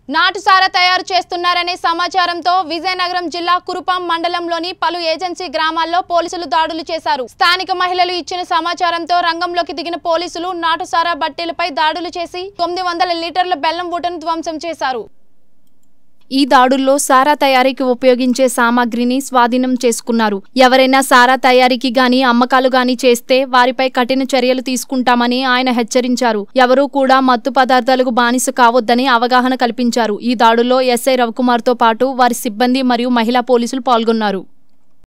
నాటుసారా తయారు చేస్తున్నారనే సమాచారంతో విజయనగరం జిల్లా కురుపాం మండలంలోని పలు ఏజెన్సీ గ్రామాల్లో పోలీసులు దాడులు చేశారు స్థానిక మహిళలు ఇచ్చిన సమాచారంతో రంగంలోకి దిగిన పోలీసులు నాటుసారా బట్టీలపై దాడులు చేసి తొమ్మిది వందల లీటర్ల బెల్లం ఊటను ధ్వంసం చేశారు ఈ దాడుల్లో సారా తయారీకి ఉపయోగించే సామాగ్రిని స్వాధీనం చేసుకున్నారు ఎవరైనా సారా తయారీకి గాని అమ్మకాలు గాని చేస్తే వారిపై కఠిన చర్యలు తీసుకుంటామని ఆయన హెచ్చరించారు ఎవరూ కూడా మత్తు పదార్థాలకు బానిస కావద్దని అవగాహన కల్పించారు ఈ దాడుల్లో ఎస్ఐ రవికుమార్తో పాటు వారి సిబ్బంది మరియు మహిళా పోలీసులు పాల్గొన్నారు